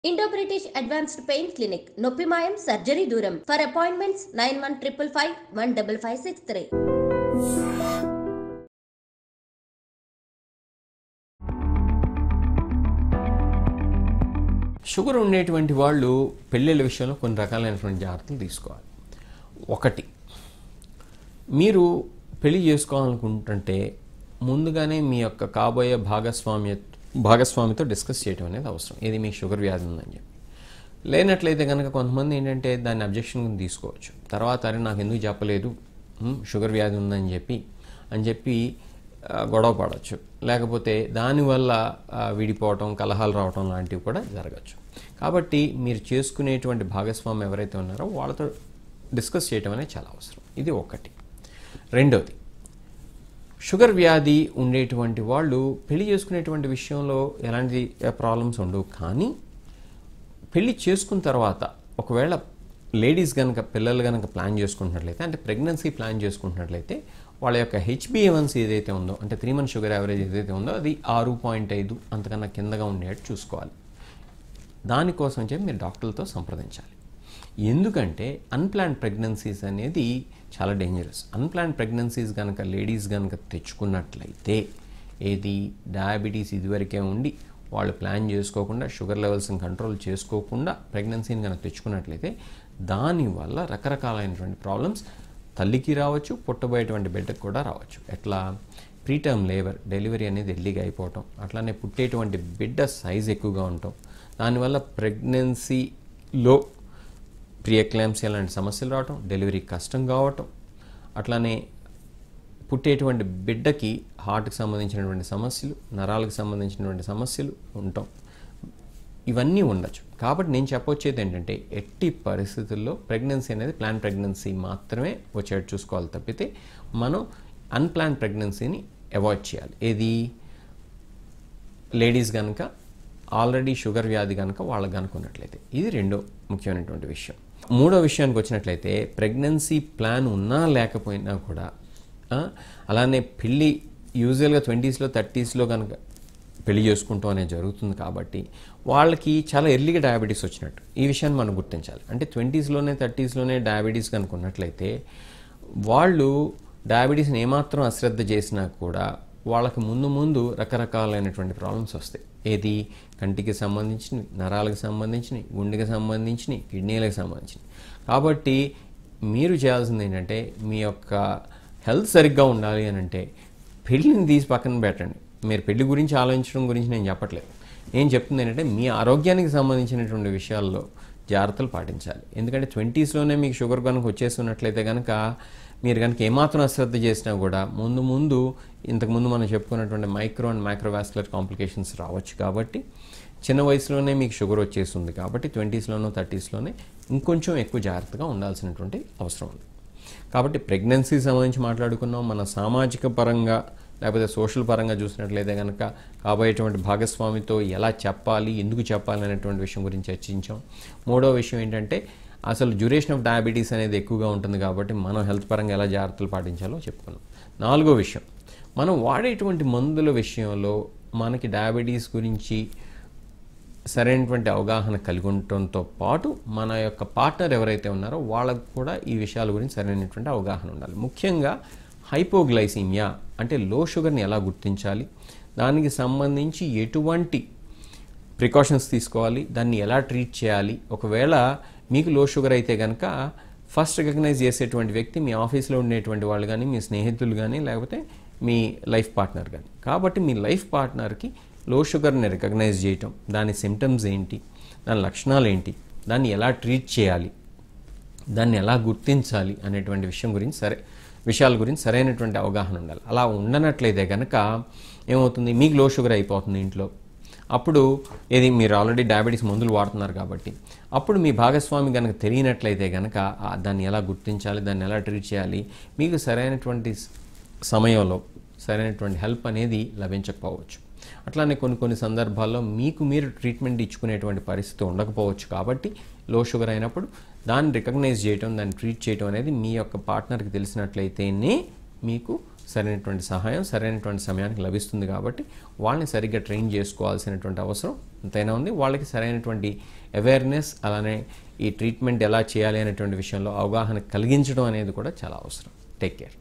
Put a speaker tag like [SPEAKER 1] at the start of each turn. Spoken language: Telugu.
[SPEAKER 1] Indo British advanced pain clinic నొప్పి మాయం సర్జరీ దూరం for appointments nine one triple five one double five six three
[SPEAKER 2] sugar ఉండేటువంటి వాళ్ళు పెళ్ళిళ్ళ విషయంలో కొన్ని రకాలైనటువంటి జాగ్రత్తలు తీసుకోవాలి ఒకటి మీరు పెళ్లి చేసుకోవాలనుకుంటుంటే ముందుగానే మీ యొక్క కాబోయే భాగస్వామ్య భాగస్వామితో డిస్కస్ చేయడం అనేది అవసరం ఇది మీకు షుగర్ వ్యాధి ఉందని చెప్పి లేనట్లయితే కనుక కొంతమంది ఏంటంటే దాన్ని అబ్జెక్షన్ కింద తీసుకోవచ్చు తర్వాత అరే నాకు ఎందుకు చెప్పలేదు ఉమ్, షుగర్ వ్యాధి ఉందని చెప్పి అని చెప్పి ఆ, గొడవ పడవచ్చు లేకపోతే దానివల్ల ఆ, విడిపోవటం కలహాలు రావటం లాంటివి కూడా జరగచ్చు కాబట్టి మీరు చేసుకునేటువంటి భాగస్వామి ఎవరైతే ఉన్నారో వాళ్ళతో డిస్కస్ చేయటం అనేది చాలా అవసరం ఇది ఒకటి రెండోది షుగర్ వ్యాధి ఉండేటువంటి వాళ్ళు పెళ్లి చేసుకునేటువంటి విషయంలో ఎలాంటి ప్రాబ్లమ్స్ ఉండవు కానీ పెళ్లి చేసుకున్న తర్వాత ఒకవేళ లేడీస్ కనుక పిల్లలు కనుక ప్లాన్ చేసుకుంటున్నట్లయితే అంటే ప్రెగ్నెన్సీ ప్లాన్ చేసుకుంటున్నట్లయితే వాళ్ళ యొక్క హెచ్బిఏవన్స్ ఏదైతే ఉందో అంటే త్రీ మంత్ షుగర్ యావరేజ్ ఏదైతే ఉందో అది ఆరు పాయింట్ ఐదు అంతకన్నా కిందగా ఉండేట్టు చూసుకోవాలి దానికోసం చెప్పి మీరు డాక్టర్లతో సంప్రదించాలి ఎందుకంటే అన్ప్లాన్ ప్రెగ్నెన్సీస్ అనేది చాలా డేంజరస్ అన్ప్లాన్ ప్రెగ్నెన్సీస్ కనుక లేడీస్ కనుక తెచ్చుకున్నట్లయితే ఏది డయాబెటీస్ ఇదివరకే ఉండి వాళ్ళు ప్లాన్ చేసుకోకుండా షుగర్ లెవెల్స్ని కంట్రోల్ చేసుకోకుండా ప్రెగ్నెన్సీని కనుక తెచ్చుకున్నట్లయితే దానివల్ల రకరకాలైనటువంటి ప్రాబ్లమ్స్ తల్లికి రావచ్చు పుట్టబోయేటువంటి బిడ్డకు కూడా రావచ్చు ఎట్లా ప్రీటర్మ్ లేబర్ డెలివరీ అనేది ఎర్లీగా అయిపోవటం అట్లానే పుట్టేటువంటి బిడ్డ సైజ్ ఎక్కువగా ఉండటం దానివల్ల ప్రెగ్నెన్సీలో ప్రియక్లాంప్స్ లాంటి సమస్యలు రావటం డెలివరీ కష్టం కావటం అట్లానే పుట్టేటువంటి బిడ్డకి హార్ట్కి సంబంధించినటువంటి సమస్యలు నరాలకు సంబంధించినటువంటి సమస్యలు ఉండటం ఇవన్నీ ఉండొచ్చు కాబట్టి నేను చెప్పొచ్చేది ఏంటంటే ఎట్టి పరిస్థితుల్లో ప్రెగ్నెన్సీ అనేది ప్లాన్ ప్రెగ్నెన్సీ మాత్రమే వచ్చేట్టు చూసుకోవాలి తప్పితే మనం అన్ప్లాన్ ప్రెగ్నెన్సీని అవాయిడ్ చేయాలి ఏది లేడీస్ కనుక ఆల్రెడీ షుగర్ వ్యాధి కనుక వాళ్ళకి కనుక ఉన్నట్లయితే ఇది రెండో ముఖ్యమైనటువంటి విషయం మూడో విషయానికి వచ్చినట్లయితే ప్రెగ్నెన్సీ ప్లాన్ ఉన్నా లేకపోయినా కూడా ఆ, అలానే పెళ్ళి యూజువల్గా ట్వంటీస్లో థర్టీస్లో కనుక పెళ్లి చేసుకుంటాం అనేది జరుగుతుంది కాబట్టి వాళ్ళకి చాలా ఎర్లీగా డయాబెటీస్ వచ్చినట్టు ఈ విషయాన్ని మనం గుర్తించాలి అంటే ట్వంటీస్లోనే థర్టీస్లోనే డయాబెటీస్ కనుక ఉన్నట్లయితే వాళ్ళు డయాబెటీస్ని ఏమాత్రం అశ్రద్ధ చేసినా కూడా వాళ్ళకి ముందు ముందు రకరకాలైనటువంటి ప్రాబ్లమ్స్ వస్తాయి ఏది కంటికి సంబంధించినవి నరాలకు సంబంధించినవి గుండెకి సంబంధించినవి కిడ్నీలకు సంబంధించినవి కాబట్టి మీరు చేయాల్సింది ఏంటంటే మీ యొక్క హెల్త్ సరిగ్గా ఉండాలి అని అంటే పెళ్ళిని తీసి పక్కన పెట్టండి మీరు పెళ్లి గురించి ఆలోచించడం గురించి నేను చెప్పట్లేదు నేను చెప్తుంది ఏంటంటే మీ ఆరోగ్యానికి సంబంధించినటువంటి విషయాల్లో జాగ్రత్తలు పాటించాలి ఎందుకంటే ట్వంటీస్లోనే మీకు షుగర్ కనుక వచ్చేస్తున్నట్లయితే కనుక మీరు కనుక ఏమాత్రం అశ్రద్ధ చేసినా కూడా ముందు ముందు ఇంతకుముందు మనం చెప్పుకున్నటువంటి మైక్రో అండ్ మైక్రోవాస్కులర్ కాంప్లికేషన్స్ రావచ్చు కాబట్టి చిన్న వయసులోనే మీకు షుగర్ వచ్చేస్తుంది కాబట్టి ట్వంటీస్లోనో థర్టీస్లోనే ఇంకొంచెం ఎక్కువ జాగ్రత్తగా ఉండాల్సినటువంటి అవసరం ఉంది కాబట్టి ప్రెగ్నెన్సీ సంబంధించి మాట్లాడుకున్నాం మన సామాజిక పరంగా లేకపోతే సోషల్ పరంగా చూసినట్లయితే కనుక కాబోయేటువంటి భాగస్వామితో ఎలా చెప్పాలి ఎందుకు చెప్పాలి అనేటువంటి విషయం గురించి చర్చించాం మూడో విషయం ఏంటంటే అసలు డ్యూరేషన్ ఆఫ్ డయాబెటీస్ అనేది ఎక్కువగా ఉంటుంది కాబట్టి మనం హెల్త్ పరంగా ఎలా జాగ్రత్తలు పాటించాలో చెప్పుకున్నాం నాలుగో విషయం మనం వాడేటువంటి మందుల విషయంలో మనకి డయాబెటీస్ గురించి సరైనటువంటి అవగాహన కలిగి ఉండటంతో పాటు మన యొక్క పార్ట్నర్ ఎవరైతే ఉన్నారో వాళ్ళకు కూడా ఈ విషయాల గురించి సరైనటువంటి అవగాహన ఉండాలి ముఖ్యంగా హైపోగ్లైసీమియా అంటే లో షుగర్ని ఎలా గుర్తించాలి దానికి సంబంధించి ఎటువంటి ప్రికాషన్స్ తీసుకోవాలి దాన్ని ఎలా ట్రీట్ చేయాలి ఒకవేళ మీకు లో షుగర్ అయితే కనుక ఫస్ట్ రికగ్నైజ్ చేసేటువంటి వ్యక్తి మీ ఆఫీస్లో ఉండేటువంటి వాళ్ళు కానీ మీ స్నేహితులు కానీ లేకపోతే మీ లైఫ్ పార్ట్నర్ కానీ కాబట్టి మీ లైఫ్ పార్ట్నర్కి లో షుగర్ని రికగ్నైజ్ చేయటం దాని సిమ్టమ్స్ ఏంటి దాని లక్షణాలు ఏంటి దాన్ని ఎలా ట్రీట్ చేయాలి దాన్ని ఎలా గుర్తించాలి అనేటువంటి విషయం గురించి సరే విషయాల గురించి సరైనటువంటి అవగాహన ఉండాలి అలా ఉండనట్లయితే కనుక ఏమవుతుంది మీకు లో షుగర్ అయిపోతుంది ఇంట్లో అప్పుడు ఏది మీరు ఆల్రెడీ డయాబెటీస్ మందులు వాడుతున్నారు కాబట్టి అప్పుడు మీ భాగస్వామి కనుక తెలియనట్లయితే కనుక ఆ దాన్ని ఎలా గుర్తించాలి దాన్ని ఎలా ట్రీట్ చేయాలి మీకు సరైనటువంటి స- సమయంలో సరైనటువంటి హెల్ప్ అనేది లభించకపోవచ్చు అట్లానే కొన్ని కొన్ని సందర్భాల్లో మీకు మీరు ట్రీట్మెంట్ ఇచ్చుకునేటువంటి పరిస్థితి ఉండకపోవచ్చు కాబట్టి లో షుగర్ అయినప్పుడు దాన్ని రికగ్నైజ్ చేయటం దాన్ని ట్రీట్ చేయటం అనేది మీ యొక్క పార్ట్నర్కి తెలిసినట్లయితేనే మీకు సరైనటువంటి సహాయం సరైనటువంటి సమయానికి లభిస్తుంది కాబట్టి వాళ్ళని సరిగ్గా ట్రైన్ చేసుకోవాల్సినటువంటి అవసరం ఎంతైనా ఉంది వాళ్ళకి సరైనటువంటి అవేర్నెస్ అలానే ఈ ట్రీట్మెంట్ ఎలా చేయాలి అనేటువంటి విషయంలో అవగాహన కలిగించడం అనేది కూడా చాలా అవసరం టేక్ కేర్